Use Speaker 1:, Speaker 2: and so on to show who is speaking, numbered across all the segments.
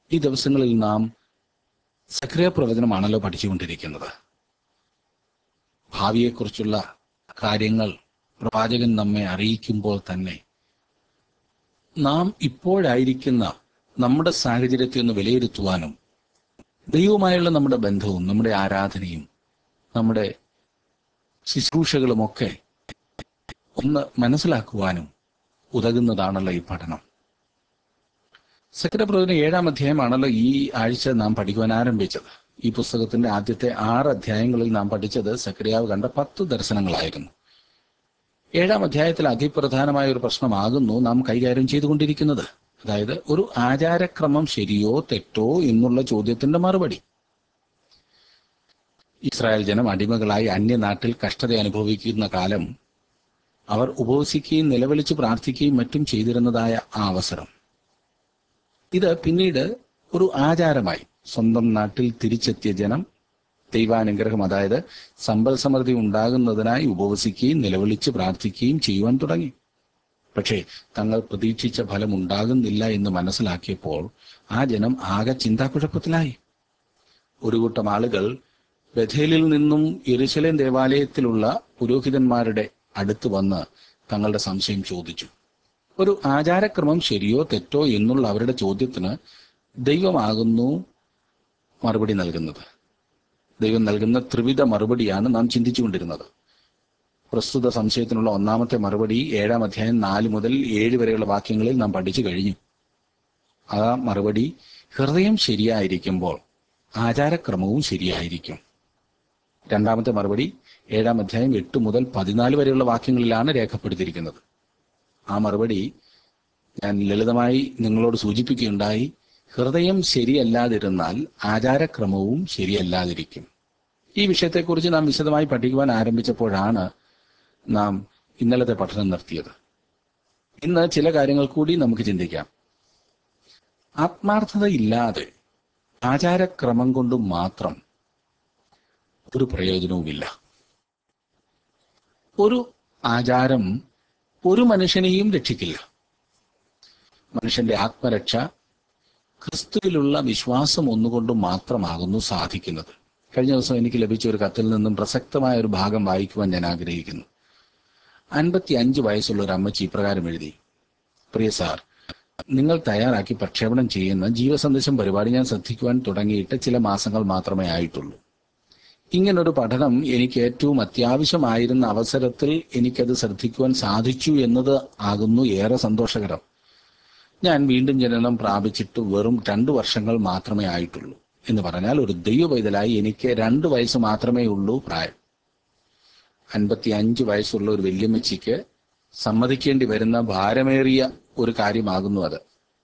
Speaker 1: ഈ ദിവസങ്ങളിൽ നാം സക്രിയ പ്രവചനമാണല്ലോ പഠിച്ചുകൊണ്ടിരിക്കുന്നത് ഭാവിയെക്കുറിച്ചുള്ള കാര്യങ്ങൾ പ്രവാചകൻ നമ്മെ അറിയിക്കുമ്പോൾ തന്നെ നാം ഇപ്പോഴായിരിക്കുന്ന നമ്മുടെ സാഹചര്യത്തെ ഒന്ന് വിലയിരുത്തുവാനും ദൈവവുമായുള്ള നമ്മുടെ ബന്ധവും നമ്മുടെ ആരാധനയും നമ്മുടെ ശുശ്രൂഷകളുമൊക്കെ ഒന്ന് മനസ്സിലാക്കുവാനും ഉതകുന്നതാണല്ലോ ഈ പഠനം സക്രപ്രവചന ഏഴാം അധ്യായമാണല്ലോ ഈ ആഴ്ച നാം പഠിക്കുവാൻ ആരംഭിച്ചത് ഈ പുസ്തകത്തിന്റെ ആദ്യത്തെ ആറ് അധ്യായങ്ങളിൽ നാം പഠിച്ചത് സക്രിയാവ് കണ്ട പത്ത് ദർശനങ്ങളായിരുന്നു ഏഴാം അധ്യായത്തിൽ അതിപ്രധാനമായ ഒരു പ്രശ്നമാകുന്നു നാം കൈകാര്യം ചെയ്തുകൊണ്ടിരിക്കുന്നത് അതായത് ഒരു ആചാരക്രമം ശരിയോ തെറ്റോ എന്നുള്ള ചോദ്യത്തിന്റെ മറുപടി ഇസ്രായേൽ ജനം അടിമകളായി അന്യനാട്ടിൽ കഷ്ടത അനുഭവിക്കുന്ന കാലം അവർ ഉപവസിക്കുകയും നിലവിളിച്ച് പ്രാർത്ഥിക്കുകയും മറ്റും ചെയ്തിരുന്നതായ ആ അവസരം ഇത് പിന്നീട് ഒരു ആചാരമായി സ്വന്തം നാട്ടിൽ തിരിച്ചെത്തിയ ജനം ദൈവാനുഗ്രഹം അതായത് സമ്പൽ സമൃദ്ധി ഉണ്ടാകുന്നതിനായി ഉപവസിക്കുകയും നിലവിളിച്ച് പ്രാർത്ഥിക്കുകയും ചെയ്യുവാൻ തുടങ്ങി പക്ഷേ തങ്ങൾ പ്രതീക്ഷിച്ച ഫലം ഉണ്ടാകുന്നില്ല എന്ന് മനസ്സിലാക്കിയപ്പോൾ ആ ജനം ആകെ ചിന്താക്കുഴപ്പത്തിലായി ഒരു കൂട്ടം ആളുകൾ ബഥേലിൽ നിന്നും യെരുശലേം ദേവാലയത്തിലുള്ള പുരോഹിതന്മാരുടെ അടുത്ത് വന്ന് തങ്ങളുടെ സംശയം ചോദിച്ചു ഒരു ആചാരക്രമം ശരിയോ തെറ്റോ എന്നുള്ള അവരുടെ ചോദ്യത്തിന് ദൈവമാകുന്നു മറുപടി നൽകുന്നത് ദൈവം നൽകുന്ന ത്രിവിധ മറുപടിയാണ് നാം ചിന്തിച്ചുകൊണ്ടിരുന്നത് പ്രസ്തുത സംശയത്തിനുള്ള ഒന്നാമത്തെ മറുപടി ഏഴാം അധ്യായം നാല് മുതൽ ഏഴ് വരെയുള്ള വാക്യങ്ങളിൽ നാം പഠിച്ചു കഴിഞ്ഞു ആ മറുപടി ഹൃദയം ശരിയായിരിക്കുമ്പോൾ ആചാരക്രമവും ശരിയായിരിക്കും രണ്ടാമത്തെ മറുപടി ഏഴാം അധ്യായം എട്ട് മുതൽ പതിനാല് വരെയുള്ള വാക്യങ്ങളിലാണ് രേഖപ്പെടുത്തിയിരിക്കുന്നത് ആ മറുപടി ഞാൻ ലളിതമായി നിങ്ങളോട് സൂചിപ്പിക്കുകയുണ്ടായി ഹൃദയം ശരിയല്ലാതിരുന്നാൽ ആചാരക്രമവും ശരിയല്ലാതിരിക്കും ഈ വിഷയത്തെക്കുറിച്ച് നാം വിശദമായി പഠിക്കുവാൻ ആരംഭിച്ചപ്പോഴാണ് നാം ഇന്നലത്തെ പഠനം നിർത്തിയത് ഇന്ന് ചില കാര്യങ്ങൾ കൂടി നമുക്ക് ചിന്തിക്കാം ആത്മാർത്ഥതയില്ലാതെ ആചാരക്രമം കൊണ്ട് മാത്രം ഒരു പ്രയോജനവുമില്ല ഒരു ആചാരം ഒരു മനുഷ്യനെയും രക്ഷിക്കില്ല മനുഷ്യന്റെ ആത്മരക്ഷ ക്രിസ്തുവിലുള്ള വിശ്വാസം ഒന്നുകൊണ്ട് മാത്രമാകുന്നു സാധിക്കുന്നത് കഴിഞ്ഞ ദിവസം എനിക്ക് ലഭിച്ച ഒരു കത്തിൽ നിന്നും പ്രസക്തമായ ഒരു ഭാഗം വായിക്കുവാൻ ഞാൻ ആഗ്രഹിക്കുന്നു അൻപത്തി അഞ്ച് വയസ്സുള്ള ഒരു അമ്മച്ചി ഇപ്രകാരം എഴുതി പ്രിയ സാർ നിങ്ങൾ തയ്യാറാക്കി പ്രക്ഷേപണം ചെയ്യുന്ന ജീവസന്ദേശം പരിപാടി ഞാൻ ശ്രദ്ധിക്കുവാൻ തുടങ്ങിയിട്ട് ചില മാസങ്ങൾ മാത്രമേ ആയിട്ടുള്ളൂ ഇങ്ങനൊരു പഠനം എനിക്ക് ഏറ്റവും അത്യാവശ്യമായിരുന്ന അവസരത്തിൽ എനിക്കത് ശ്രദ്ധിക്കുവാൻ സാധിച്ചു എന്നത് ആകുന്നു ഏറെ സന്തോഷകരം ഞാൻ വീണ്ടും ജനനം പ്രാപിച്ചിട്ട് വെറും രണ്ടു വർഷങ്ങൾ മാത്രമേ ആയിട്ടുള്ളൂ എന്ന് പറഞ്ഞാൽ ഒരു ദൈവ പൈതലായി എനിക്ക് രണ്ട് വയസ്സ് മാത്രമേ ഉള്ളൂ പ്രായം അൻപത്തി അഞ്ച് വയസ്സുള്ള ഒരു വല്യമ്മച്ചിക്ക് സമ്മതിക്കേണ്ടി വരുന്ന ഭാരമേറിയ ഒരു കാര്യമാകുന്നു അത്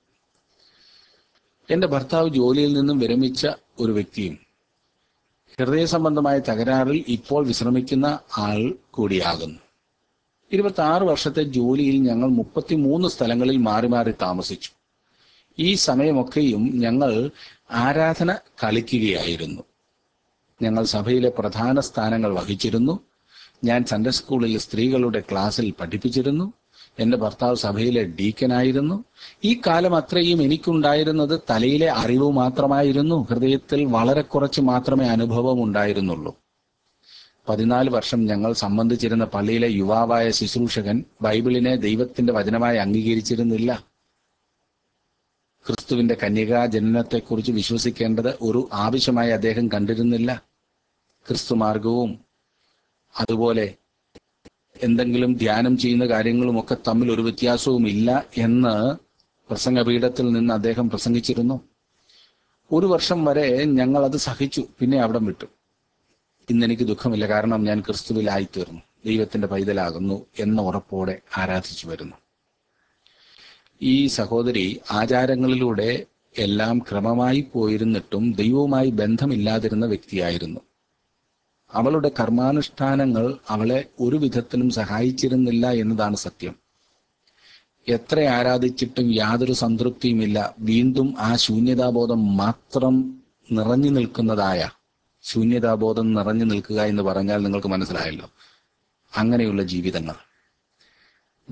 Speaker 1: എന്റെ ഭർത്താവ് ജോലിയിൽ നിന്നും വിരമിച്ച ഒരു വ്യക്തിയും ഹൃദയ സംബന്ധമായ തകരാറിൽ ഇപ്പോൾ വിശ്രമിക്കുന്ന ആൾ കൂടിയാകുന്നു ഇരുപത്തി ആറ് വർഷത്തെ ജോലിയിൽ ഞങ്ങൾ മുപ്പത്തിമൂന്ന് സ്ഥലങ്ങളിൽ മാറി മാറി താമസിച്ചു ഈ സമയമൊക്കെയും ഞങ്ങൾ ആരാധന കളിക്കുകയായിരുന്നു ഞങ്ങൾ സഭയിലെ പ്രധാന സ്ഥാനങ്ങൾ വഹിച്ചിരുന്നു ഞാൻ സൺഡേ സ്കൂളിൽ സ്ത്രീകളുടെ ക്ലാസ്സിൽ പഠിപ്പിച്ചിരുന്നു എന്റെ ഭർത്താവ് സഭയിലെ ഡീക്കനായിരുന്നു ഈ കാലം അത്രയും എനിക്കുണ്ടായിരുന്നത് തലയിലെ അറിവ് മാത്രമായിരുന്നു ഹൃദയത്തിൽ വളരെ കുറച്ച് മാത്രമേ അനുഭവം ഉണ്ടായിരുന്നുള്ളൂ പതിനാല് വർഷം ഞങ്ങൾ സംബന്ധിച്ചിരുന്ന പള്ളിയിലെ യുവാവായ ശുശ്രൂഷകൻ ബൈബിളിനെ ദൈവത്തിന്റെ വചനമായി അംഗീകരിച്ചിരുന്നില്ല ക്രിസ്തുവിന്റെ കന്യകാ ജനനത്തെക്കുറിച്ച് വിശ്വസിക്കേണ്ടത് ഒരു ആവശ്യമായി അദ്ദേഹം കണ്ടിരുന്നില്ല ക്രിസ്തുമാർഗവും അതുപോലെ എന്തെങ്കിലും ധ്യാനം ചെയ്യുന്ന കാര്യങ്ങളുമൊക്കെ തമ്മിൽ ഒരു വ്യത്യാസവും ഇല്ല എന്ന് പ്രസംഗപീഠത്തിൽ നിന്ന് അദ്ദേഹം പ്രസംഗിച്ചിരുന്നു ഒരു വർഷം വരെ ഞങ്ങൾ അത് സഹിച്ചു പിന്നെ അവിടെ വിട്ടു ഇന്ന് എനിക്ക് ദുഃഖമില്ല കാരണം ഞാൻ ക്രിസ്തുവിലായിത്തീർന്നു ദൈവത്തിന്റെ പൈതലാകുന്നു എന്ന ഉറപ്പോടെ ആരാധിച്ചു വരുന്നു ഈ സഹോദരി ആചാരങ്ങളിലൂടെ എല്ലാം ക്രമമായി പോയിരുന്നിട്ടും ദൈവവുമായി ബന്ധമില്ലാതിരുന്ന വ്യക്തിയായിരുന്നു അവളുടെ കർമാനുഷ്ഠാനങ്ങൾ അവളെ ഒരു വിധത്തിലും സഹായിച്ചിരുന്നില്ല എന്നതാണ് സത്യം എത്ര ആരാധിച്ചിട്ടും യാതൊരു സംതൃപ്തിയുമില്ല വീണ്ടും ആ ശൂന്യതാബോധം മാത്രം നിറഞ്ഞു നിൽക്കുന്നതായ ശൂന്യതാബോധം നിറഞ്ഞു നിൽക്കുക എന്ന് പറഞ്ഞാൽ നിങ്ങൾക്ക് മനസ്സിലായല്ലോ അങ്ങനെയുള്ള ജീവിതങ്ങൾ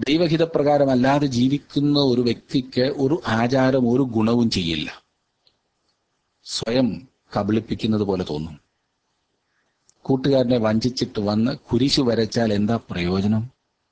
Speaker 1: ദൈവഹിതപ്രകാരം അല്ലാതെ ജീവിക്കുന്ന ഒരു വ്യക്തിക്ക് ഒരു ആചാരം ഒരു ഗുണവും ചെയ്യില്ല സ്വയം കബളിപ്പിക്കുന്നത് പോലെ തോന്നും കൂട്ടുകാരനെ വഞ്ചിച്ചിട്ട് വന്ന് കുരിശു വരച്ചാൽ എന്താ പ്രയോജനം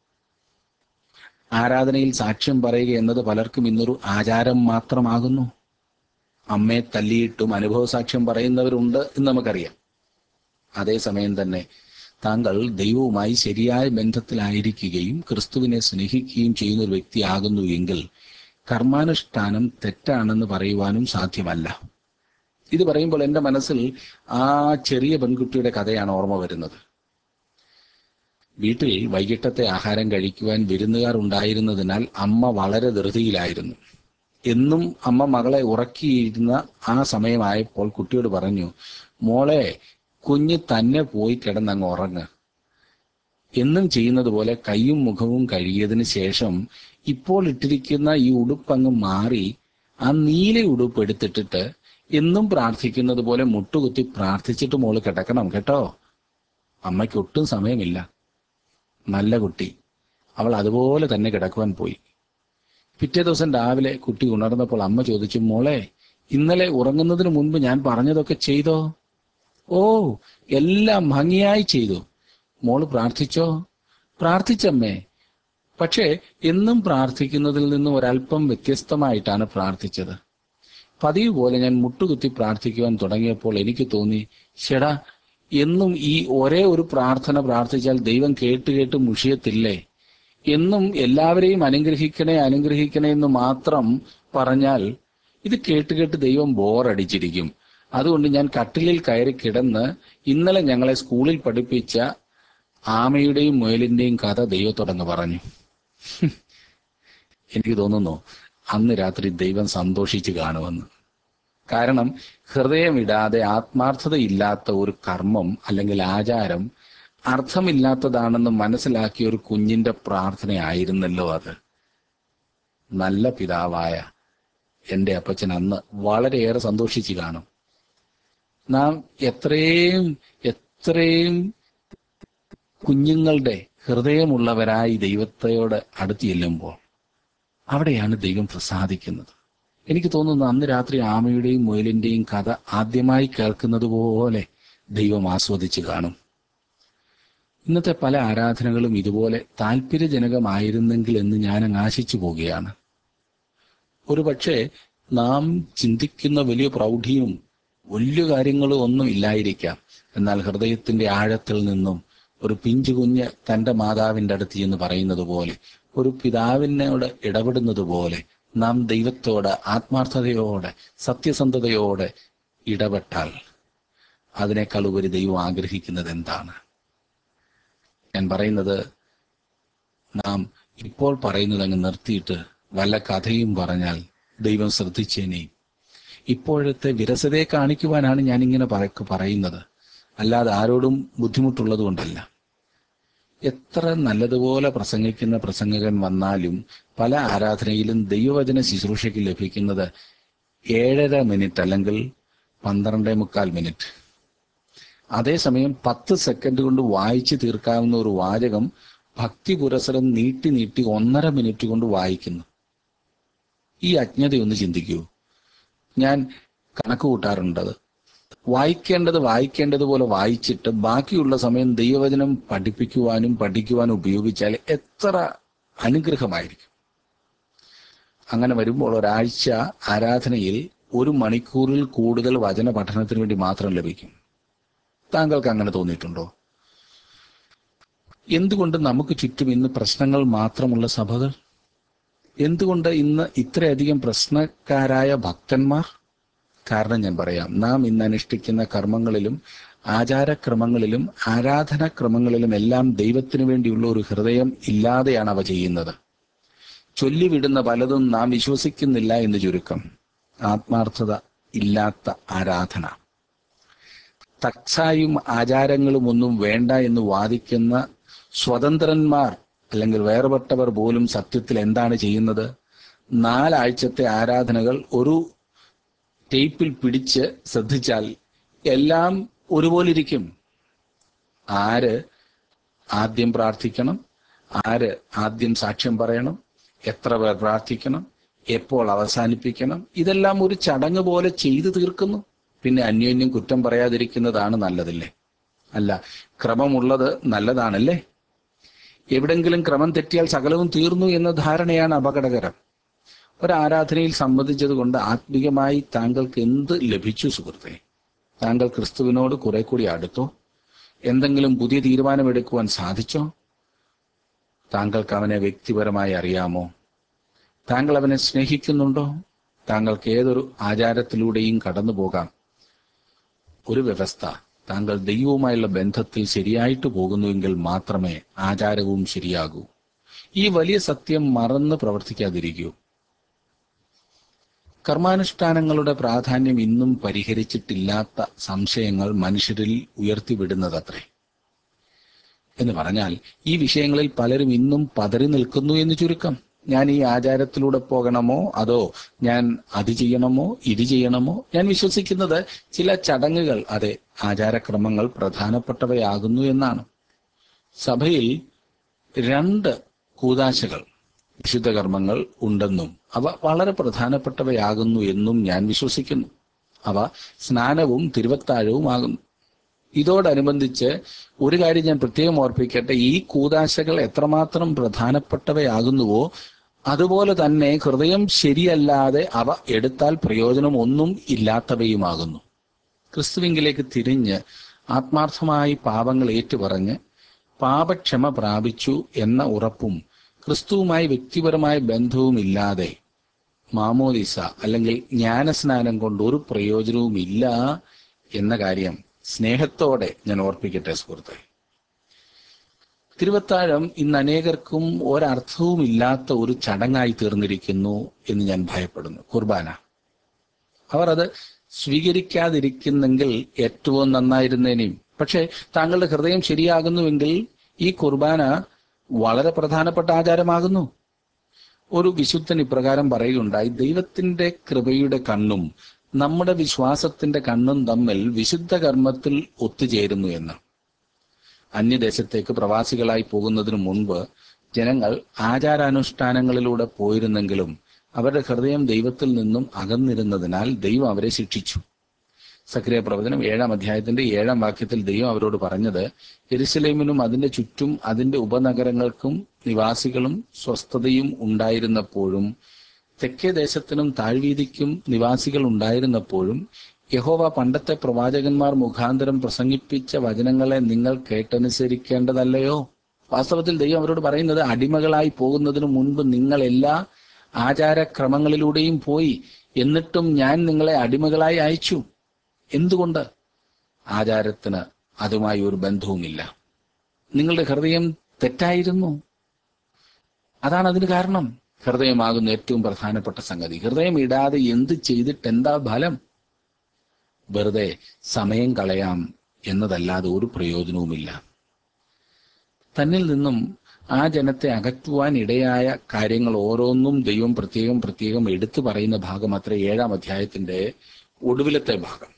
Speaker 1: ആരാധനയിൽ സാക്ഷ്യം പറയുക എന്നത് പലർക്കും ഇന്നൊരു ആചാരം മാത്രമാകുന്നു അമ്മയെ തല്ലിയിട്ടും അനുഭവ സാക്ഷ്യം പറയുന്നവരുണ്ട് എന്ന് നമുക്കറിയാം അതേസമയം തന്നെ താങ്കൾ ദൈവവുമായി ശരിയായ ബന്ധത്തിലായിരിക്കുകയും ക്രിസ്തുവിനെ സ്നേഹിക്കുകയും ചെയ്യുന്ന ഒരു വ്യക്തിയാകുന്നു എങ്കിൽ കർമാനുഷ്ഠാനം തെറ്റാണെന്ന് പറയുവാനും സാധ്യമല്ല ഇത് പറയുമ്പോൾ എൻ്റെ മനസ്സിൽ ആ ചെറിയ പെൺകുട്ടിയുടെ കഥയാണ് ഓർമ്മ വരുന്നത് വീട്ടിൽ വൈകിട്ടത്തെ ആഹാരം കഴിക്കുവാൻ വിരുന്നുകാർ ഉണ്ടായിരുന്നതിനാൽ അമ്മ വളരെ ധൃതിയിലായിരുന്നു എന്നും അമ്മ മകളെ ഉറക്കിയിരുന്ന ആ സമയമായപ്പോൾ കുട്ടിയോട് പറഞ്ഞു മോളെ കുഞ്ഞ് തന്നെ പോയി കിടന്നങ്ങ് ഉറങ്ങ് എന്നും ചെയ്യുന്നത് പോലെ കൈയും മുഖവും കഴുകിയതിന് ശേഷം ഇപ്പോൾ ഇട്ടിരിക്കുന്ന ഈ ഉടുപ്പങ്ങ് മാറി ആ നീല ഉടുപ്പ് എടുത്തിട്ടിട്ട് എന്നും പ്രാർത്ഥിക്കുന്നത് പോലെ മുട്ടുകുത്തി പ്രാർത്ഥിച്ചിട്ട് മോള് കിടക്കണം കേട്ടോ അമ്മയ്ക്ക് ഒട്ടും സമയമില്ല നല്ല കുട്ടി അവൾ അതുപോലെ തന്നെ കിടക്കുവാൻ പോയി പിറ്റേ ദിവസം രാവിലെ കുട്ടി ഉണർന്നപ്പോൾ അമ്മ ചോദിച്ചു മോളെ ഇന്നലെ ഉറങ്ങുന്നതിന് മുൻപ് ഞാൻ പറഞ്ഞതൊക്കെ ചെയ്തോ ഓ എല്ലാം ഭംഗിയായി ചെയ്തു മോള് പ്രാർത്ഥിച്ചോ പ്രാർത്ഥിച്ചമ്മേ പക്ഷേ എന്നും പ്രാർത്ഥിക്കുന്നതിൽ നിന്നും ഒരല്പം വ്യത്യസ്തമായിട്ടാണ് പ്രാർത്ഥിച്ചത് പതിവ് പോലെ ഞാൻ മുട്ടുകുത്തി പ്രാർത്ഥിക്കുവാൻ തുടങ്ങിയപ്പോൾ എനിക്ക് തോന്നി ഷെടാ എന്നും ഈ ഒരേ ഒരു പ്രാർത്ഥന പ്രാർത്ഥിച്ചാൽ ദൈവം കേട്ട് കേട്ട് മുഷിയത്തില്ലേ എന്നും എല്ലാവരെയും അനുഗ്രഹിക്കണേ അനുഗ്രഹിക്കണേ എന്ന് മാത്രം പറഞ്ഞാൽ ഇത് കേട്ട് കേട്ട് ദൈവം ബോറടിച്ചിരിക്കും അതുകൊണ്ട് ഞാൻ കട്ടിലിൽ കയറി കിടന്ന് ഇന്നലെ ഞങ്ങളെ സ്കൂളിൽ പഠിപ്പിച്ച ആമയുടെയും മുയലിന്റെയും കഥ ദൈവത്തോടങ്ങ് പറഞ്ഞു എനിക്ക് തോന്നുന്നു അന്ന് രാത്രി ദൈവം സന്തോഷിച്ച് കാണുമെന്ന് കാരണം ഹൃദയമിടാതെ ആത്മാർത്ഥതയില്ലാത്ത ഒരു കർമ്മം അല്ലെങ്കിൽ ആചാരം അർത്ഥമില്ലാത്തതാണെന്ന് മനസ്സിലാക്കിയ ഒരു കുഞ്ഞിന്റെ പ്രാർത്ഥനയായിരുന്നല്ലോ അത് നല്ല പിതാവായ എൻ്റെ അപ്പച്ചൻ അന്ന് വളരെയേറെ സന്തോഷിച്ച് കാണും നാം എത്രയും എത്രയും കുഞ്ഞുങ്ങളുടെ ഹൃദയമുള്ളവരായി ദൈവത്തോട് അടുത്ത് ചെല്ലുമ്പോൾ അവിടെയാണ് ദൈവം പ്രസാദിക്കുന്നത് എനിക്ക് തോന്നുന്നു അന്ന് രാത്രി ആമയുടെയും മുയലിന്റെയും കഥ ആദ്യമായി കേൾക്കുന്നത് പോലെ ദൈവം ആസ്വദിച്ച് കാണും ഇന്നത്തെ പല ആരാധനകളും ഇതുപോലെ താല്പര്യജനകമായിരുന്നെങ്കിൽ എന്ന് ഞാൻ അങ്ങ് ആശിച്ചു പോവുകയാണ് ഒരുപക്ഷെ നാം ചിന്തിക്കുന്ന വലിയ പ്രൗഢിയും വലിയ കാര്യങ്ങളും ഒന്നും ഇല്ലായിരിക്കാം എന്നാൽ ഹൃദയത്തിന്റെ ആഴത്തിൽ നിന്നും ഒരു പിഞ്ചു കുഞ്ഞ് തന്റെ മാതാവിന്റെ അടുത്ത് എന്ന് പറയുന്നത് പോലെ ഒരു പിതാവിനോട് ഇടപെടുന്നത് പോലെ നാം ദൈവത്തോട് ആത്മാർത്ഥതയോടെ സത്യസന്ധതയോടെ ഇടപെട്ടാൽ അതിനേക്കാൾ ഉപരി ദൈവം ആഗ്രഹിക്കുന്നത് എന്താണ് ഞാൻ പറയുന്നത് നാം ഇപ്പോൾ പറയുന്നത് അങ്ങ് നിർത്തിയിട്ട് വല്ല കഥയും പറഞ്ഞാൽ ദൈവം ശ്രദ്ധിച്ചേനെയും ഇപ്പോഴത്തെ വിരസതയെ കാണിക്കുവാനാണ് ഞാൻ ഇങ്ങനെ പറ- പറയുന്നത് അല്ലാതെ ആരോടും ബുദ്ധിമുട്ടുള്ളത് കൊണ്ടല്ല എത്ര നല്ലതുപോലെ പ്രസംഗിക്കുന്ന പ്രസംഗകൻ വന്നാലും പല ആരാധനയിലും ദൈവവചന ശുശ്രൂഷയ്ക്ക് ലഭിക്കുന്നത് ഏഴര മിനിറ്റ് അല്ലെങ്കിൽ പന്ത്രണ്ടേ മുക്കാൽ മിനിറ്റ് അതേസമയം പത്ത് സെക്കൻഡ് കൊണ്ട് വായിച്ചു തീർക്കാവുന്ന ഒരു വാചകം ഭക്തി പുരസരം നീട്ടി നീട്ടി ഒന്നര മിനിറ്റ് കൊണ്ട് വായിക്കുന്നു ഈ അജ്ഞതയൊന്ന് ചിന്തിക്കൂ ഞാൻ കണക്ക് കൂട്ടാറുണ്ടത് വായിക്കേണ്ടത് വായിക്കേണ്ടതുപോലെ വായിച്ചിട്ട് ബാക്കിയുള്ള സമയം ദൈവവചനം പഠിപ്പിക്കുവാനും പഠിക്കുവാനും ഉപയോഗിച്ചാൽ എത്ര അനുഗ്രഹമായിരിക്കും അങ്ങനെ വരുമ്പോൾ ഒരാഴ്ച ആരാധനയിൽ ഒരു മണിക്കൂറിൽ കൂടുതൽ വചന പഠനത്തിന് വേണ്ടി മാത്രം ലഭിക്കും താങ്കൾക്ക് അങ്ങനെ തോന്നിയിട്ടുണ്ടോ എന്തുകൊണ്ട് നമുക്ക് ചുറ്റും ഇന്ന് പ്രശ്നങ്ങൾ മാത്രമുള്ള സഭകൾ എന്തുകൊണ്ട് ഇന്ന് ഇത്രയധികം പ്രശ്നക്കാരായ ഭക്തന്മാർ കാരണം ഞാൻ പറയാം നാം ഇന്ന് അനുഷ്ഠിക്കുന്ന കർമ്മങ്ങളിലും ആചാരക്രമങ്ങളിലും ആരാധനാക്രമങ്ങളിലും എല്ലാം ദൈവത്തിനു വേണ്ടിയുള്ള ഒരു ഹൃദയം ഇല്ലാതെയാണ് അവ ചെയ്യുന്നത് ചൊല്ലിവിടുന്ന പലതും നാം വിശ്വസിക്കുന്നില്ല എന്ന് ചുരുക്കം ആത്മാർത്ഥത ഇല്ലാത്ത ആരാധന തക്സായും ആചാരങ്ങളും ഒന്നും വേണ്ട എന്ന് വാദിക്കുന്ന സ്വതന്ത്രന്മാർ അല്ലെങ്കിൽ വേർപെട്ടവർ പോലും സത്യത്തിൽ എന്താണ് ചെയ്യുന്നത് നാലാഴ്ചത്തെ ആരാധനകൾ ഒരു ടേപ്പിൽ പിടിച്ച് ശ്രദ്ധിച്ചാൽ എല്ലാം ഒരുപോലെ ഇരിക്കും ആര് ആദ്യം പ്രാർത്ഥിക്കണം ആര് ആദ്യം സാക്ഷ്യം പറയണം എത്ര പേർ പ്രാർത്ഥിക്കണം എപ്പോൾ അവസാനിപ്പിക്കണം ഇതെല്ലാം ഒരു ചടങ്ങ് പോലെ ചെയ്തു തീർക്കുന്നു പിന്നെ അന്യോന്യം കുറ്റം പറയാതിരിക്കുന്നതാണ് നല്ലതല്ലേ അല്ല ക്രമമുള്ളത് നല്ലതാണല്ലേ എവിടെങ്കിലും ക്രമം തെറ്റിയാൽ സകലവും തീർന്നു എന്ന ധാരണയാണ് അപകടകരം ഒരു ആരാധനയിൽ സംബന്ധിച്ചതുകൊണ്ട് ആത്മീയമായി താങ്കൾക്ക് എന്ത് ലഭിച്ചു സുഹൃത്തെ താങ്കൾ ക്രിസ്തുവിനോട് കുറെ കൂടി അടുത്തോ എന്തെങ്കിലും പുതിയ തീരുമാനമെടുക്കുവാൻ സാധിച്ചോ താങ്കൾക്ക് അവനെ വ്യക്തിപരമായി അറിയാമോ താങ്കൾ അവനെ സ്നേഹിക്കുന്നുണ്ടോ താങ്കൾക്ക് ഏതൊരു ആചാരത്തിലൂടെയും കടന്നു പോകാം ഒരു വ്യവസ്ഥ താങ്കൾ ദൈവവുമായുള്ള ബന്ധത്തിൽ ശരിയായിട്ട് പോകുന്നുവെങ്കിൽ മാത്രമേ ആചാരവും ശരിയാകൂ ഈ വലിയ സത്യം മറന്ന് പ്രവർത്തിക്കാതിരിക്കൂ കർമാനുഷ്ഠാനങ്ങളുടെ പ്രാധാന്യം ഇന്നും പരിഹരിച്ചിട്ടില്ലാത്ത സംശയങ്ങൾ മനുഷ്യരിൽ ഉയർത്തിവിടുന്നതത്രേ എന്ന് പറഞ്ഞാൽ ഈ വിഷയങ്ങളിൽ പലരും ഇന്നും പതറി നിൽക്കുന്നു എന്ന് ചുരുക്കം ഞാൻ ഈ ആചാരത്തിലൂടെ പോകണമോ അതോ ഞാൻ അത് ചെയ്യണമോ ഇത് ചെയ്യണമോ ഞാൻ വിശ്വസിക്കുന്നത് ചില ചടങ്ങുകൾ അതെ ആചാരക്രമങ്ങൾ പ്രധാനപ്പെട്ടവയാകുന്നു എന്നാണ് സഭയിൽ രണ്ട് കൂതാശകൾ വിശുദ്ധ കർമ്മങ്ങൾ ഉണ്ടെന്നും അവ വളരെ പ്രധാനപ്പെട്ടവയാകുന്നു എന്നും ഞാൻ വിശ്വസിക്കുന്നു അവ സ്നാനവും തിരുവത്താഴവും ആകുന്നു ഇതോടനുബന്ധിച്ച് ഒരു കാര്യം ഞാൻ പ്രത്യേകം ഓർപ്പിക്കട്ടെ ഈ കൂതാശകൾ എത്രമാത്രം പ്രധാനപ്പെട്ടവയാകുന്നുവോ അതുപോലെ തന്നെ ഹൃദയം ശരിയല്ലാതെ അവ എടുത്താൽ പ്രയോജനം ഒന്നും ഇല്ലാത്തവയുമാകുന്നു ക്രിസ്തുവിങ്കിലേക്ക് തിരിഞ്ഞ് ആത്മാർത്ഥമായി പാപങ്ങൾ ഏറ്റുപറഞ്ഞ് പാപക്ഷമ പ്രാപിച്ചു എന്ന ഉറപ്പും ക്രിസ്തുവുമായി വ്യക്തിപരമായ ബന്ധവും ഇല്ലാതെ മാമോദിസ അല്ലെങ്കിൽ ജ്ഞാനസ്നാനം കൊണ്ട് ഒരു പ്രയോജനവും ഇല്ല എന്ന കാര്യം സ്നേഹത്തോടെ ഞാൻ ഓർപ്പിക്കട്ടെ സുഹൃത്തെ തിരുവത്താഴം ഇന്ന് അനേകർക്കും ഒരർത്ഥവും ഇല്ലാത്ത ഒരു ചടങ്ങായി തീർന്നിരിക്കുന്നു എന്ന് ഞാൻ ഭയപ്പെടുന്നു കുർബാന അവർ അത് സ്വീകരിക്കാതിരിക്കുന്നെങ്കിൽ ഏറ്റവും നന്നായിരുന്നേനെയും പക്ഷേ താങ്കളുടെ ഹൃദയം ശരിയാകുന്നുവെങ്കിൽ ഈ കുർബാന വളരെ പ്രധാനപ്പെട്ട ആചാരമാകുന്നു ഒരു വിശുദ്ധൻ ഇപ്രകാരം പറയുകയുണ്ടായി ദൈവത്തിന്റെ കൃപയുടെ കണ്ണും നമ്മുടെ വിശ്വാസത്തിന്റെ കണ്ണും തമ്മിൽ വിശുദ്ധ കർമ്മത്തിൽ ഒത്തുചേരുന്നു എന്ന് അന്യദേശത്തേക്ക് പ്രവാസികളായി പോകുന്നതിനു മുൻപ് ജനങ്ങൾ ആചാരാനുഷ്ഠാനങ്ങളിലൂടെ പോയിരുന്നെങ്കിലും അവരുടെ ഹൃദയം ദൈവത്തിൽ നിന്നും അകന്നിരുന്നതിനാൽ ദൈവം അവരെ ശിക്ഷിച്ചു സക്രിയ പ്രവചനം ഏഴാം അധ്യായത്തിന്റെ ഏഴാം വാക്യത്തിൽ ദൈവം അവരോട് പറഞ്ഞത് എരുസലേമിനും അതിന്റെ ചുറ്റും അതിന്റെ ഉപനഗരങ്ങൾക്കും നിവാസികളും സ്വസ്ഥതയും ഉണ്ടായിരുന്നപ്പോഴും തെക്കേ ദേശത്തിനും താഴ്വീതിക്കും നിവാസികൾ ഉണ്ടായിരുന്നപ്പോഴും യഹോവ പണ്ടത്തെ പ്രവാചകന്മാർ മുഖാന്തരം പ്രസംഗിപ്പിച്ച വചനങ്ങളെ നിങ്ങൾ കേട്ടനുസരിക്കേണ്ടതല്ലയോ വാസ്തവത്തിൽ ദൈവം അവരോട് പറയുന്നത് അടിമകളായി പോകുന്നതിനു മുൻപ് നിങ്ങൾ എല്ലാ ആചാരക്രമങ്ങളിലൂടെയും പോയി എന്നിട്ടും ഞാൻ നിങ്ങളെ അടിമകളായി അയച്ചു എന്തുകൊണ്ട് ആചാരത്തിന് അതുമായി ഒരു ബന്ധവുമില്ല നിങ്ങളുടെ ഹൃദയം തെറ്റായിരുന്നു അതാണ് അതിന് കാരണം ഹൃദയമാകുന്ന ഏറ്റവും പ്രധാനപ്പെട്ട സംഗതി ഹൃദയം ഇടാതെ എന്ത് ചെയ്തിട്ട് എന്താ ഫലം വെറുതെ സമയം കളയാം എന്നതല്ലാതെ ഒരു പ്രയോജനവുമില്ല തന്നിൽ നിന്നും ആ ജനത്തെ അകറ്റുവാൻ ഇടയായ കാര്യങ്ങൾ ഓരോന്നും ദൈവം പ്രത്യേകം പ്രത്യേകം എടുത്തു പറയുന്ന ഭാഗം അത്ര ഏഴാം അധ്യായത്തിന്റെ ഒടുവിലത്തെ ഭാഗം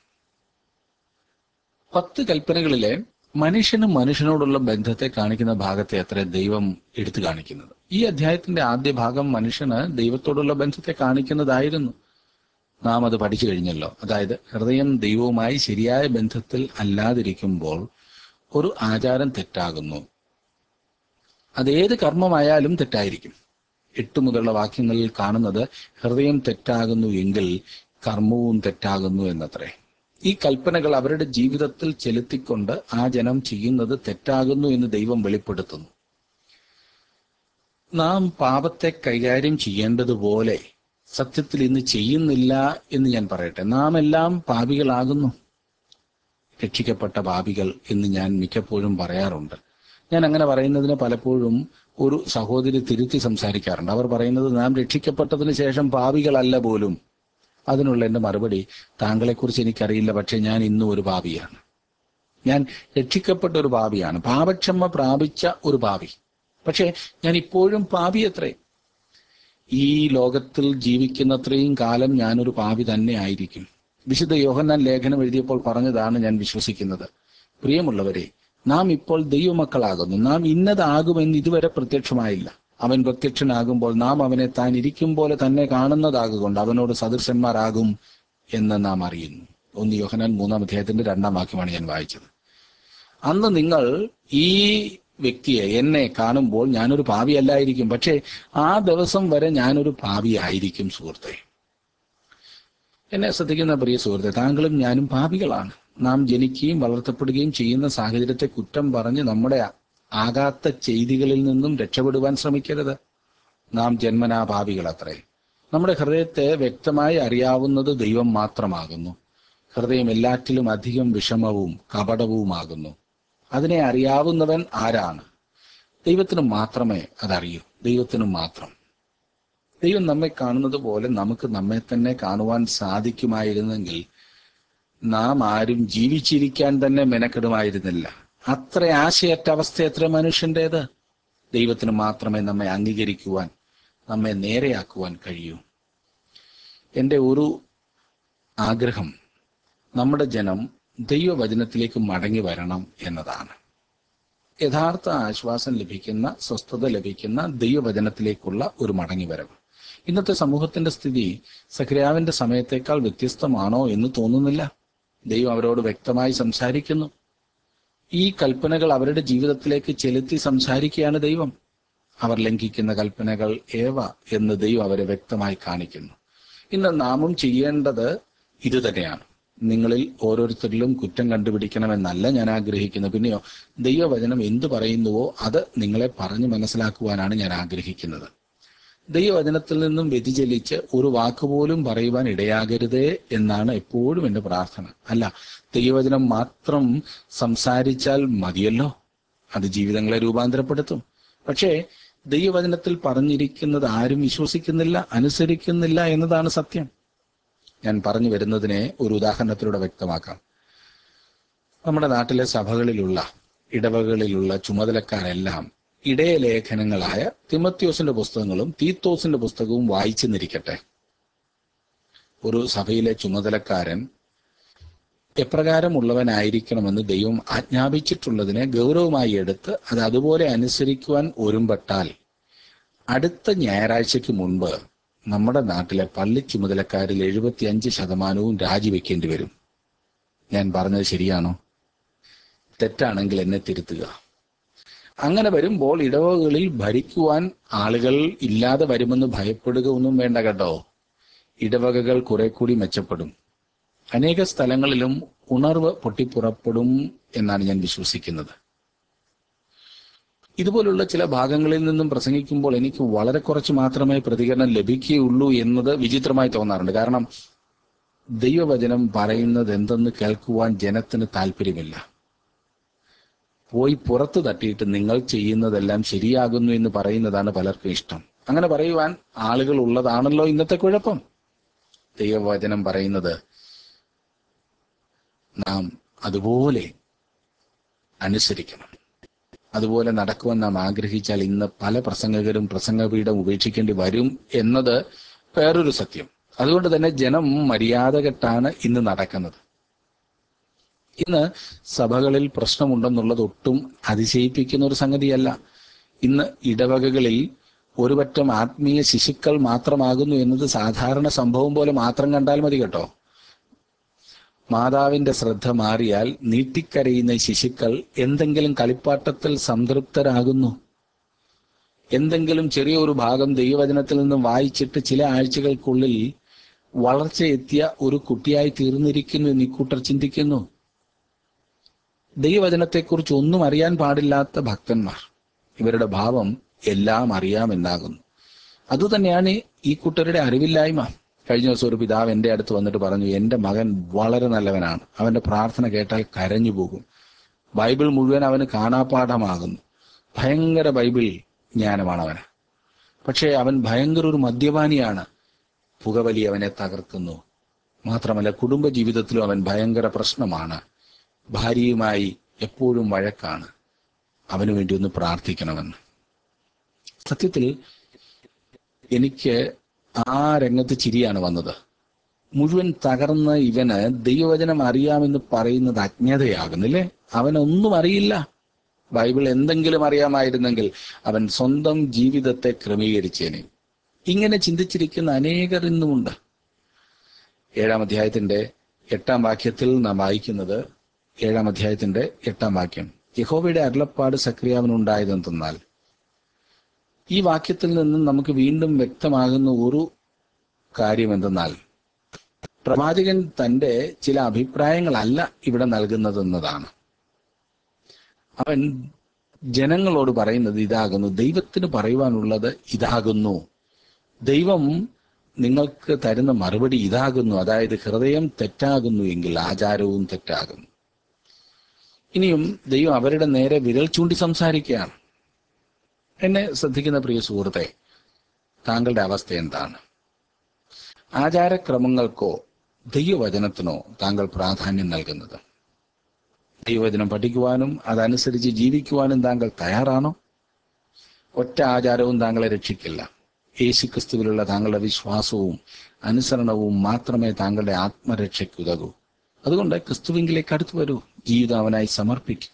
Speaker 1: പത്ത് കൽപ്പനകളിലെ മനുഷ്യനും മനുഷ്യനോടുള്ള ബന്ധത്തെ കാണിക്കുന്ന ഭാഗത്തെ അത്ര ദൈവം എടുത്തു കാണിക്കുന്നത് ഈ അധ്യായത്തിന്റെ ആദ്യ ഭാഗം മനുഷ്യന് ദൈവത്തോടുള്ള ബന്ധത്തെ കാണിക്കുന്നതായിരുന്നു നാം അത് പഠിച്ചു കഴിഞ്ഞല്ലോ അതായത് ഹൃദയം ദൈവവുമായി ശരിയായ ബന്ധത്തിൽ അല്ലാതിരിക്കുമ്പോൾ ഒരു ആചാരം തെറ്റാകുന്നു അതേത് കർമ്മമായാലും തെറ്റായിരിക്കും എട്ട് മുതലുള്ള വാക്യങ്ങളിൽ കാണുന്നത് ഹൃദയം തെറ്റാകുന്നു എങ്കിൽ കർമ്മവും തെറ്റാകുന്നു എന്നത്രേ ഈ കൽപ്പനകൾ അവരുടെ ജീവിതത്തിൽ ചെലുത്തിക്കൊണ്ട് ആ ജനം ചെയ്യുന്നത് തെറ്റാകുന്നു എന്ന് ദൈവം വെളിപ്പെടുത്തുന്നു നാം പാപത്തെ കൈകാര്യം ചെയ്യേണ്ടതുപോലെ സത്യത്തിൽ ഇന്ന് ചെയ്യുന്നില്ല എന്ന് ഞാൻ പറയട്ടെ നാം എല്ലാം പാപികളാകുന്നു രക്ഷിക്കപ്പെട്ട പാപികൾ എന്ന് ഞാൻ മിക്കപ്പോഴും പറയാറുണ്ട് ഞാൻ അങ്ങനെ പറയുന്നതിന് പലപ്പോഴും ഒരു സഹോദരി തിരുത്തി സംസാരിക്കാറുണ്ട് അവർ പറയുന്നത് നാം രക്ഷിക്കപ്പെട്ടതിന് ശേഷം പാപികളല്ല പോലും അതിനുള്ള എൻ്റെ മറുപടി താങ്കളെക്കുറിച്ച് എനിക്കറിയില്ല പക്ഷെ ഞാൻ ഇന്നും ഒരു പാപിയാണ് ഞാൻ രക്ഷിക്കപ്പെട്ട ഒരു പാപിയാണ് പാപക്ഷമ പ്രാപിച്ച ഒരു പാപി പക്ഷേ ഞാൻ ഇപ്പോഴും പാപി അത്രേ ഈ ലോകത്തിൽ ജീവിക്കുന്നത്രയും കാലം ഞാനൊരു പാപി തന്നെ ആയിരിക്കും വിശുദ്ധ യോഹന്നാൻ ലേഖനം എഴുതിയപ്പോൾ പറഞ്ഞതാണ് ഞാൻ വിശ്വസിക്കുന്നത് പ്രിയമുള്ളവരെ നാം ഇപ്പോൾ ദൈവമക്കളാകുന്നു നാം ഇന്നതാകുമെന്ന് ഇതുവരെ പ്രത്യക്ഷമായില്ല അവൻ പ്രത്യക്ഷനാകുമ്പോൾ നാം അവനെ താൻ ഇരിക്കും പോലെ തന്നെ കാണുന്നതാകൊണ്ട് അവനോട് സദൃശന്മാരാകും എന്ന് നാം അറിയുന്നു ഒന്ന് യോഹനാൻ മൂന്നാം അധ്യായത്തിന്റെ രണ്ടാം വാക്യമാണ് ഞാൻ വായിച്ചത് അന്ന് നിങ്ങൾ ഈ വ്യക്തിയെ എന്നെ കാണുമ്പോൾ ഞാനൊരു പാവിയല്ലായിരിക്കും പക്ഷേ ആ ദിവസം വരെ ഞാനൊരു പാവിയായിരിക്കും സുഹൃത്തെ എന്നെ ശ്രദ്ധിക്കുന്ന പ്രിയ സുഹൃത്തെ താങ്കളും ഞാനും പാപികളാണ് നാം ജനിക്കുകയും വളർത്തപ്പെടുകയും ചെയ്യുന്ന സാഹചര്യത്തെ കുറ്റം പറഞ്ഞ് നമ്മുടെ ആകാത്ത ചെയ്തികളിൽ നിന്നും രക്ഷപ്പെടുവാൻ ശ്രമിക്കരുത് നാം ജന്മനാ പാപികൾ അത്രേ നമ്മുടെ ഹൃദയത്തെ വ്യക്തമായി അറിയാവുന്നത് ദൈവം മാത്രമാകുന്നു ഹൃദയം എല്ലാറ്റിലും അധികം വിഷമവും കപടവുമാകുന്നു അതിനെ അറിയാവുന്നവൻ ആരാണ് ദൈവത്തിന് മാത്രമേ അതറിയൂ ദൈവത്തിന് മാത്രം ദൈവം നമ്മെ കാണുന്നത് പോലെ നമുക്ക് നമ്മെ തന്നെ കാണുവാൻ സാധിക്കുമായിരുന്നെങ്കിൽ നാം ആരും ജീവിച്ചിരിക്കാൻ തന്നെ മെനക്കെടുമായിരുന്നില്ല അത്ര ആശയറ്റ അവസ്ഥ എത്ര മനുഷ്യന്റേത് ദൈവത്തിന് മാത്രമേ നമ്മെ അംഗീകരിക്കുവാൻ നമ്മെ നേരെയാക്കുവാൻ കഴിയൂ എൻ്റെ ഒരു ആഗ്രഹം നമ്മുടെ ജനം ദൈവവചനത്തിലേക്ക് മടങ്ങി വരണം എന്നതാണ് യഥാർത്ഥ ആശ്വാസം ലഭിക്കുന്ന സ്വസ്ഥത ലഭിക്കുന്ന ദൈവവചനത്തിലേക്കുള്ള ഒരു മടങ്ങിവരവ് ഇന്നത്തെ സമൂഹത്തിന്റെ സ്ഥിതി സഖ്രിയാവിന്റെ സമയത്തേക്കാൾ വ്യത്യസ്തമാണോ എന്ന് തോന്നുന്നില്ല ദൈവം അവരോട് വ്യക്തമായി സംസാരിക്കുന്നു ഈ കൽപ്പനകൾ അവരുടെ ജീവിതത്തിലേക്ക് ചെലുത്തി സംസാരിക്കുകയാണ് ദൈവം അവർ ലംഘിക്കുന്ന കൽപ്പനകൾ ഏവ എന്ന് ദൈവം അവരെ വ്യക്തമായി കാണിക്കുന്നു ഇന്ന് നാമും ചെയ്യേണ്ടത് ഇത് തന്നെയാണ് നിങ്ങളിൽ ഓരോരുത്തരിലും കുറ്റം കണ്ടുപിടിക്കണമെന്നല്ല ഞാൻ ആഗ്രഹിക്കുന്നത് പിന്നെയോ ദൈവവചനം എന്തു പറയുന്നുവോ അത് നിങ്ങളെ പറഞ്ഞു മനസ്സിലാക്കുവാനാണ് ഞാൻ ആഗ്രഹിക്കുന്നത് ദൈവവചനത്തിൽ നിന്നും വ്യതിചലിച്ച് ഒരു വാക്കുപോലും പറയുവാൻ ഇടയാകരുതേ എന്നാണ് എപ്പോഴും എൻ്റെ പ്രാർത്ഥന അല്ല ദൈവവചനം മാത്രം സംസാരിച്ചാൽ മതിയല്ലോ അത് ജീവിതങ്ങളെ രൂപാന്തരപ്പെടുത്തും പക്ഷേ ദൈവവചനത്തിൽ പറഞ്ഞിരിക്കുന്നത് ആരും വിശ്വസിക്കുന്നില്ല അനുസരിക്കുന്നില്ല എന്നതാണ് സത്യം ഞാൻ പറഞ്ഞു വരുന്നതിനെ ഒരു ഉദാഹരണത്തിലൂടെ വ്യക്തമാക്കാം നമ്മുടെ നാട്ടിലെ സഭകളിലുള്ള ഇടവകളിലുള്ള ചുമതലക്കാരെല്ലാം ഇടയലേഖനങ്ങളായ തിമത്യോസിന്റെ പുസ്തകങ്ങളും തീത്തോസിന്റെ പുസ്തകവും വായിച്ചെന്നിരിക്കട്ടെ ഒരു സഭയിലെ ചുമതലക്കാരൻ എപ്രകാരമുള്ളവനായിരിക്കണമെന്ന് ദൈവം ആജ്ഞാപിച്ചിട്ടുള്ളതിനെ ഗൗരവമായി എടുത്ത് അത് അതുപോലെ അനുസരിക്കുവാൻ ഒരുമ്പെട്ടാൽ അടുത്ത ഞായറാഴ്ചയ്ക്ക് മുൻപ് നമ്മുടെ നാട്ടിലെ പള്ളി ചുമതലക്കാരിൽ എഴുപത്തിയഞ്ച് ശതമാനവും രാജിവെക്കേണ്ടി വരും ഞാൻ പറഞ്ഞത് ശരിയാണോ തെറ്റാണെങ്കിൽ എന്നെ തിരുത്തുക അങ്ങനെ വരുമ്പോൾ ഇടവകളിൽ ഭരിക്കുവാൻ ആളുകൾ ഇല്ലാതെ വരുമെന്ന് ഭയപ്പെടുക ഒന്നും വേണ്ട കേട്ടോ ഇടവകകൾ കുറെ കൂടി മെച്ചപ്പെടും അനേക സ്ഥലങ്ങളിലും ഉണർവ് പൊട്ടിപ്പുറപ്പെടും എന്നാണ് ഞാൻ വിശ്വസിക്കുന്നത് ഇതുപോലുള്ള ചില ഭാഗങ്ങളിൽ നിന്നും പ്രസംഗിക്കുമ്പോൾ എനിക്ക് വളരെ കുറച്ച് മാത്രമേ പ്രതികരണം ലഭിക്കുകയുള്ളൂ എന്നത് വിചിത്രമായി തോന്നാറുണ്ട് കാരണം ദൈവവചനം പറയുന്നത് എന്തെന്ന് കേൾക്കുവാൻ ജനത്തിന് താല്പര്യമില്ല പോയി പുറത്തു തട്ടിയിട്ട് നിങ്ങൾ ചെയ്യുന്നതെല്ലാം ശരിയാകുന്നു എന്ന് പറയുന്നതാണ് പലർക്കും ഇഷ്ടം അങ്ങനെ പറയുവാൻ ആളുകൾ ഉള്ളതാണല്ലോ ഇന്നത്തെ കുഴപ്പം ദൈവവചനം പറയുന്നത് നാം അതുപോലെ അനുസരിക്കണം അതുപോലെ നടക്കുവാൻ നാം ആഗ്രഹിച്ചാൽ ഇന്ന് പല പ്രസംഗകരും പ്രസംഗപീഠം ഉപേക്ഷിക്കേണ്ടി വരും എന്നത് വേറൊരു സത്യം അതുകൊണ്ട് തന്നെ ജനം മര്യാദകെട്ടാണ് ഇന്ന് നടക്കുന്നത് ഇന്ന് സഭകളിൽ പ്രശ്നമുണ്ടെന്നുള്ളത് ഒട്ടും അതിശയിപ്പിക്കുന്ന ഒരു സംഗതിയല്ല ഇന്ന് ഇടവകകളിൽ ഒരുപറ്റം ആത്മീയ ശിശുക്കൾ മാത്രമാകുന്നു എന്നത് സാധാരണ സംഭവം പോലെ മാത്രം കണ്ടാൽ മതി കേട്ടോ മാതാവിന്റെ ശ്രദ്ധ മാറിയാൽ നീട്ടിക്കരയുന്ന ശിശുക്കൾ എന്തെങ്കിലും കളിപ്പാട്ടത്തിൽ സംതൃപ്തരാകുന്നു എന്തെങ്കിലും ചെറിയൊരു ഭാഗം ദൈവവചനത്തിൽ നിന്നും വായിച്ചിട്ട് ചില ആഴ്ചകൾക്കുള്ളിൽ വളർച്ചയെത്തിയ ഒരു കുട്ടിയായി തീർന്നിരിക്കുന്നു എന്ന് ഇക്കൂട്ടർ ചിന്തിക്കുന്നു ദൈവവചനത്തെക്കുറിച്ച് ഒന്നും അറിയാൻ പാടില്ലാത്ത ഭക്തന്മാർ ഇവരുടെ ഭാവം എല്ലാം അറിയാമെന്നാകുന്നു അതുതന്നെയാണ് ഈ കൂട്ടരുടെ അറിവില്ലായ്മ കഴിഞ്ഞ ദിവസം ഒരു പിതാവ് എൻ്റെ അടുത്ത് വന്നിട്ട് പറഞ്ഞു എൻ്റെ മകൻ വളരെ നല്ലവനാണ് അവന്റെ പ്രാർത്ഥന കേട്ടാൽ കരഞ്ഞു പോകും ബൈബിൾ മുഴുവൻ അവന് കാണാപ്പാഠമാകുന്നു ഭയങ്കര ബൈബിൾ ജ്ഞാനമാണ് അവന് പക്ഷേ അവൻ ഭയങ്കര ഒരു മദ്യപാനിയാണ് പുകവലി അവനെ തകർക്കുന്നു മാത്രമല്ല കുടുംബ ജീവിതത്തിലും അവൻ ഭയങ്കര പ്രശ്നമാണ് ഭാര്യയുമായി എപ്പോഴും വഴക്കാണ് അവന് വേണ്ടി ഒന്ന് പ്രാർത്ഥിക്കണമെന്ന് സത്യത്തിൽ എനിക്ക് ആ രംഗത്ത് ചിരിയാണ് വന്നത് മുഴുവൻ തകർന്ന ഇവന് ദൈവവചനം അറിയാമെന്ന് പറയുന്നത് അജ്ഞതയാകുന്നില്ലേ അവനൊന്നും അറിയില്ല ബൈബിൾ എന്തെങ്കിലും അറിയാമായിരുന്നെങ്കിൽ അവൻ സ്വന്തം ജീവിതത്തെ ക്രമീകരിച്ചേനെ ഇങ്ങനെ ചിന്തിച്ചിരിക്കുന്ന അനേകർ ഇന്നുമുണ്ട് ഏഴാം അധ്യായത്തിന്റെ എട്ടാം വാക്യത്തിൽ നാം വായിക്കുന്നത് ഏഴാം അധ്യായത്തിന്റെ എട്ടാം വാക്യം യഹോവയുടെ അരുളപ്പാട് സക്രിയാവിനുണ്ടായതെന്തെന്നാൽ ഈ വാക്യത്തിൽ നിന്നും നമുക്ക് വീണ്ടും വ്യക്തമാകുന്ന ഒരു കാര്യം എന്തെന്നാൽ പ്രവാചകൻ തന്റെ ചില അഭിപ്രായങ്ങളല്ല ഇവിടെ നൽകുന്നതെന്നതാണ് അവൻ ജനങ്ങളോട് പറയുന്നത് ഇതാകുന്നു ദൈവത്തിന് പറയുവാനുള്ളത് ഇതാകുന്നു ദൈവം നിങ്ങൾക്ക് തരുന്ന മറുപടി ഇതാകുന്നു അതായത് ഹൃദയം തെറ്റാകുന്നു എങ്കിൽ ആചാരവും തെറ്റാകുന്നു ഇനിയും ദൈവം അവരുടെ നേരെ വിരൽ ചൂണ്ടി സംസാരിക്കുകയാണ് എന്നെ ശ്രദ്ധിക്കുന്ന പ്രിയ സുഹൃത്തെ താങ്കളുടെ അവസ്ഥ എന്താണ് ആചാരക്രമങ്ങൾക്കോ ദൈവവചനത്തിനോ താങ്കൾ പ്രാധാന്യം നൽകുന്നത് ദൈവവചനം പഠിക്കുവാനും അതനുസരിച്ച് ജീവിക്കുവാനും താങ്കൾ തയ്യാറാണോ ഒറ്റ ആചാരവും താങ്കളെ രക്ഷിക്കില്ല യേശുക്രിസ്തുവിലുള്ള താങ്കളുടെ വിശ്വാസവും അനുസരണവും മാത്രമേ താങ്കളുടെ ആത്മരക്ഷയ്ക്കുതകൂ അതുകൊണ്ട് ക്രിസ്തുവിങ്കിലേക്ക് അടുത്തു വരൂ ജീവിതം അവനായി സമർപ്പിക്കും